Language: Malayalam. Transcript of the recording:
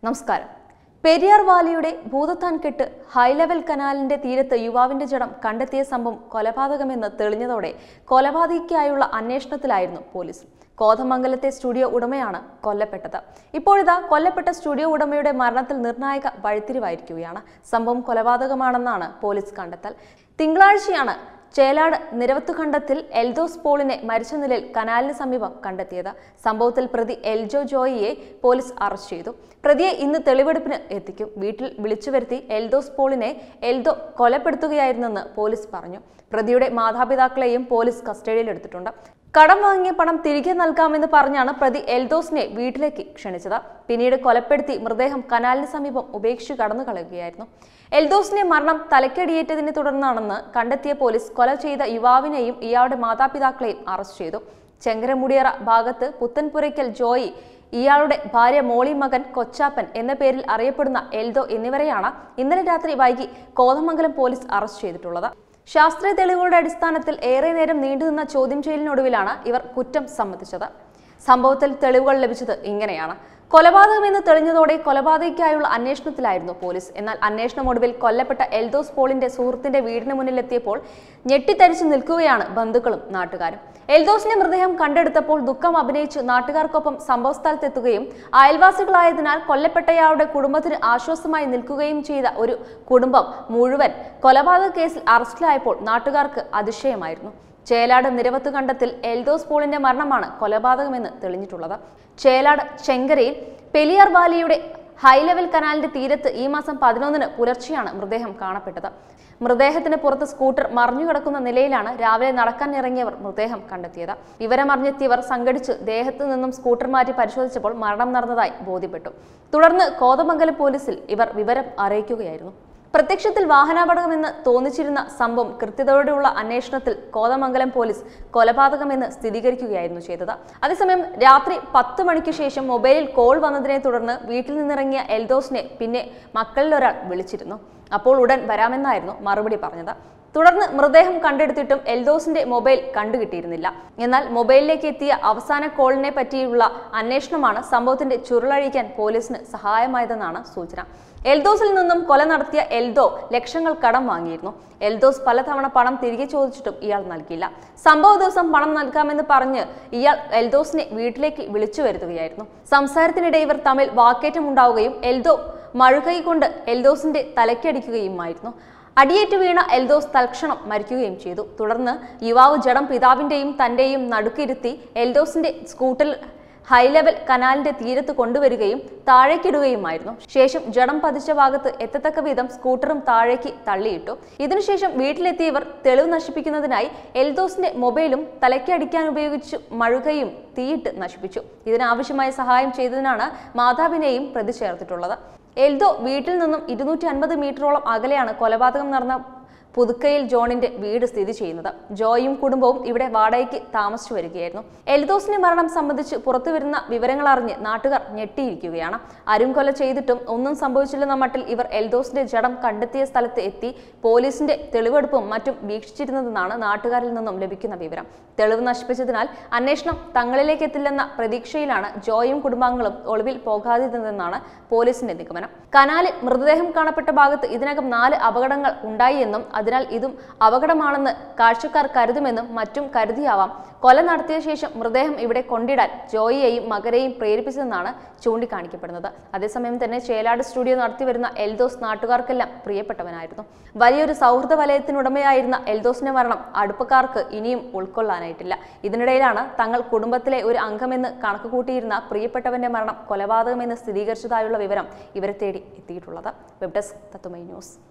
നമസ്കാരം പെരിയാർ വാലിയുടെ ഭൂതത്താൻ കെട്ട് ഹൈലെവൽ കനാലിന്റെ തീരത്ത് യുവാവിന്റെ ജഡം കണ്ടെത്തിയ സംഭവം കൊലപാതകമെന്ന് തെളിഞ്ഞതോടെ കൊലപാതകിക്കായുള്ള അന്വേഷണത്തിലായിരുന്നു പോലീസ് കോതമംഗലത്തെ സ്റ്റുഡിയോ ഉടമയാണ് കൊല്ലപ്പെട്ടത് ഇപ്പോഴിതാ കൊല്ലപ്പെട്ട സ്റ്റുഡിയോ ഉടമയുടെ മരണത്തിൽ നിർണായക വഴിത്തിരിവായിരിക്കുകയാണ് സംഭവം കൊലപാതകമാണെന്നാണ് പോലീസ് കണ്ടെത്തൽ തിങ്കളാഴ്ചയാണ് ചേലാട് നിരവത്തുഖണ്ഡത്തിൽ എൽദോസ് പോളിനെ മരിച്ച നിലയിൽ കനാലിന് സമീപം കണ്ടെത്തിയത് സംഭവത്തിൽ പ്രതി എൽജോ ജോയിയെ പോലീസ് അറസ്റ്റ് ചെയ്തു പ്രതിയെ ഇന്ന് തെളിവെടുപ്പിന് എത്തിക്കും വീട്ടിൽ വിളിച്ചു വരുത്തി എൽദോസ് പോളിനെ എൽദോ കൊലപ്പെടുത്തുകയായിരുന്നെന്ന് പോലീസ് പറഞ്ഞു പ്രതിയുടെ മാതാപിതാക്കളെയും പോലീസ് കസ്റ്റഡിയിലെടുത്തിട്ടുണ്ട് കടം വാങ്ങിയ പണം തിരികെ നൽകാമെന്ന് പറഞ്ഞാണ് പ്രതി എൽദോസിനെ വീട്ടിലേക്ക് ക്ഷണിച്ചത് പിന്നീട് കൊലപ്പെടുത്തി മൃതദേഹം കനാലിന് സമീപം ഉപേക്ഷിച്ച് കടന്നു കളയുകയായിരുന്നു എൽദോസിന്റെ മരണം തലക്കടിയേറ്റതിനെ തുടർന്നാണെന്ന് കണ്ടെത്തിയ പോലീസ് കൊല ചെയ്ത യുവാവിനെയും ഇയാളുടെ മാതാപിതാക്കളെയും അറസ്റ്റ് ചെയ്തു ചെങ്കരമുടിയറ ഭാഗത്ത് പുത്തൻപുരയ്ക്കൽ ജോയി ഇയാളുടെ ഭാര്യ മോളി മകൻ കൊച്ചാപ്പൻ എന്ന പേരിൽ അറിയപ്പെടുന്ന എൽദോ എന്നിവരെയാണ് ഇന്നലെ രാത്രി വൈകി കോതമംഗലം പോലീസ് അറസ്റ്റ് ചെയ്തിട്ടുള്ളത് ശാസ്ത്രീയ തെളിവുകളുടെ അടിസ്ഥാനത്തിൽ ഏറെ നേരം നീണ്ടുനിന്ന ചോദ്യം ചെയ്യലിനൊടുവിലാണ് ഇവർ കുറ്റം സമ്മതിച്ചത് സംഭവത്തിൽ തെളിവുകൾ ലഭിച്ചത് ഇങ്ങനെയാണ് കൊലപാതകമെന്ന് തെളിഞ്ഞതോടെ കൊലപാതകയ്ക്കായുള്ള അന്വേഷണത്തിലായിരുന്നു പോലീസ് എന്നാൽ അന്വേഷണം ഒടുവിൽ കൊല്ലപ്പെട്ട എൽദോസ് പോളിന്റെ സുഹൃത്തിന്റെ വീടിന് മുന്നിലെത്തിയപ്പോൾ ഞെട്ടിത്തരിച്ചു നിൽക്കുകയാണ് ബന്ധുക്കളും നാട്ടുകാരും എൽദോസിന്റെ മൃതദേഹം കണ്ടെടുത്തപ്പോൾ ദുഃഖം അഭിനയിച്ച് നാട്ടുകാർക്കൊപ്പം സംഭവസ്ഥലത്തെത്തുകയും അയൽവാസികളായതിനാൽ കൊല്ലപ്പെട്ടയാളുടെ കുടുംബത്തിന് ആശ്വാസമായി നിൽക്കുകയും ചെയ്ത ഒരു കുടുംബം മുഴുവൻ കൊലപാതക കേസിൽ അറസ്റ്റിലായപ്പോൾ നാട്ടുകാർക്ക് അതിശയമായിരുന്നു ചേലാട് നിരവത്ത് കണ്ടത്തിൽ എൽദോസ് പോളിന്റെ മരണമാണ് കൊലപാതകമെന്ന് തെളിഞ്ഞിട്ടുള്ളത് ചേലാട് ചെങ്കരയിൽ പെലിയാർ വാലിയുടെ ഹൈലെവൽ കനാലിന്റെ തീരത്ത് ഈ മാസം പതിനൊന്നിന് പുലർച്ചെയാണ് മൃതദേഹം കാണപ്പെട്ടത് മൃതദേഹത്തിന് പുറത്ത് സ്കൂട്ടർ മറിഞ്ഞു കിടക്കുന്ന നിലയിലാണ് രാവിലെ നടക്കാൻ ഇറങ്ങിയവർ മൃതദേഹം കണ്ടെത്തിയത് വിവരമറിഞ്ഞെത്തിയവർ സംഘടിച്ച് ദേഹത്ത് നിന്നും സ്കൂട്ടർ മാറ്റി പരിശോധിച്ചപ്പോൾ മരണം നടന്നതായി ബോധ്യപ്പെട്ടു തുടർന്ന് കോതമംഗലം പോലീസിൽ ഇവർ വിവരം അറിയിക്കുകയായിരുന്നു പ്രത്യക്ഷത്തിൽ വാഹനാപകടമെന്ന് തോന്നിച്ചിരുന്ന സംഭവം കൃത്യതയോടെയുള്ള അന്വേഷണത്തിൽ കോതമംഗലം പോലീസ് കൊലപാതകമെന്ന് സ്ഥിരീകരിക്കുകയായിരുന്നു ചെയ്തത് അതേസമയം രാത്രി പത്ത് മണിക്ക് ശേഷം മൊബൈലിൽ കോൾ വന്നതിനെ തുടർന്ന് വീട്ടിൽ നിന്നിറങ്ങിയ എൽദോസിനെ പിന്നെ മക്കളിൽ ഒരാൾ വിളിച്ചിരുന്നു അപ്പോൾ ഉടൻ വരാമെന്നായിരുന്നു മറുപടി പറഞ്ഞത് തുടർന്ന് മൃതദേഹം കണ്ടെടുത്തിട്ടും എൽദോസിന്റെ മൊബൈൽ കണ്ടുകിട്ടിയിരുന്നില്ല എന്നാൽ മൊബൈലിലേക്ക് എത്തിയ അവസാന കോളിനെ പറ്റിയുള്ള അന്വേഷണമാണ് സംഭവത്തിന്റെ ചുരുളഴിക്കാൻ പോലീസിന് സഹായമായതെന്നാണ് സൂചന എൽദോസിൽ നിന്നും കൊല നടത്തിയ എൽദോ ലക്ഷങ്ങൾ കടം വാങ്ങിയിരുന്നു എൽദോസ് പലതവണ പണം തിരികെ ചോദിച്ചിട്ടും ഇയാൾ നൽകിയില്ല സംഭവ ദിവസം പണം നൽകാമെന്ന് പറഞ്ഞ് ഇയാൾ എൽദോസിനെ വീട്ടിലേക്ക് വിളിച്ചു വരുത്തുകയായിരുന്നു സംസാരത്തിനിടെ ഇവർ തമ്മിൽ വാക്കേറ്റം ഉണ്ടാവുകയും എൽദോ മഴുകൈ കൊണ്ട് എൽദോസിന്റെ തലയ്ക്കടിക്കുകയുമായിരുന്നു അടിയേറ്റ് വീണ എൽദോസ് തൽക്ഷണം മരിക്കുകയും ചെയ്തു തുടർന്ന് യുവാവ് ജഡം പിതാവിന്റെയും തന്റെയും നടുക്കിരുത്തി എൽദോസിന്റെ സ്കൂട്ടറിൽ ഹൈലെവൽ കനാലിന്റെ തീരത്ത് കൊണ്ടുവരികയും താഴേക്കിടുകയുമായിരുന്നു ശേഷം ജഡം പതിച്ച ഭാഗത്ത് എത്തത്തക്ക വിധം സ്കൂട്ടറും താഴേക്ക് തള്ളിയിട്ടു ഇതിനുശേഷം വീട്ടിലെത്തിയവർ തെളിവ് നശിപ്പിക്കുന്നതിനായി എൽദോസിന്റെ മൊബൈലും തലയ്ക്കടിക്കാൻ ഉപയോഗിച്ചു മഴുകയും തീയിട്ട് നശിപ്പിച്ചു ഇതിനാവശ്യമായ സഹായം ചെയ്തതിനാണ് മാതാവിനെയും പ്രതി ചേർത്തിട്ടുള്ളത് എൽദോ വീട്ടിൽ നിന്നും ഇരുന്നൂറ്റി അൻപത് മീറ്ററോളം അകലെയാണ് കൊലപാതകം നടന്ന പുതുക്കയിൽ ജോണിന്റെ വീട് സ്ഥിതി ചെയ്യുന്നത് ജോയും കുടുംബവും ഇവിടെ വാടകയ്ക്ക് താമസിച്ചു വരികയായിരുന്നു എൽദോസിന്റെ മരണം സംബന്ധിച്ച് പുറത്തുവരുന്ന വിവരങ്ങൾ അറിഞ്ഞ് നാട്ടുകാർ ഞെട്ടിയിരിക്കുകയാണ് അരും കൊല ചെയ്തിട്ടും ഒന്നും സംഭവിച്ചില്ലെന്ന മട്ടിൽ ഇവർ എൽദോസിന്റെ ജഡം കണ്ടെത്തിയ സ്ഥലത്ത് എത്തി പോലീസിന്റെ തെളിവെടുപ്പും മറ്റും വീക്ഷിച്ചിരുന്നതെന്നാണ് നാട്ടുകാരിൽ നിന്നും ലഭിക്കുന്ന വിവരം തെളിവ് നശിപ്പിച്ചതിനാൽ അന്വേഷണം തങ്ങളിലേക്ക് എത്തില്ലെന്ന പ്രതീക്ഷയിലാണ് ജോയും കുടുംബാംഗങ്ങളും ഒളിവിൽ പോകാതിരുന്നതെന്നാണ് പോലീസിന്റെ നിഗമനം കനാലിൽ മൃതദേഹം കാണപ്പെട്ട ഭാഗത്ത് ഇതിനകം നാല് അപകടങ്ങൾ ഉണ്ടായി എന്നും അതിനാൽ ഇതും അപകടമാണെന്ന് കാഴ്ചക്കാർ കരുതുമെന്നും മറ്റും കരുതിയാവാം കൊല നടത്തിയ ശേഷം മൃതദേഹം ഇവിടെ കൊണ്ടിടാൻ ജോയിയെയും മകരെയും പ്രേരിപ്പിച്ചതെന്നാണ് ചൂണ്ടിക്കാണിക്കപ്പെടുന്നത് അതേസമയം തന്നെ ചേലാട് സ്റ്റുഡിയോ നടത്തിവരുന്ന എൽദോസ് നാട്ടുകാർക്കെല്ലാം പ്രിയപ്പെട്ടവനായിരുന്നു വലിയൊരു സൗഹൃദ വലയത്തിനുടമയായിരുന്ന എൽദോസിന്റെ മരണം അടുപ്പക്കാർക്ക് ഇനിയും ഉൾക്കൊള്ളാനായിട്ടില്ല ഇതിനിടയിലാണ് തങ്ങൾ കുടുംബത്തിലെ ഒരു അംഗമെന്ന് കണക്കുകൂട്ടിയിരുന്ന പ്രിയപ്പെട്ടവന്റെ മരണം കൊലപാതകമെന്ന് സ്ഥിരീകരിച്ചതായുള്ള വിവരം ഇവരെ തേടി എത്തിയിട്ടുള്ളത് വെബ് ഡെസ്ക് തത്തുമൈ ന്യൂസ്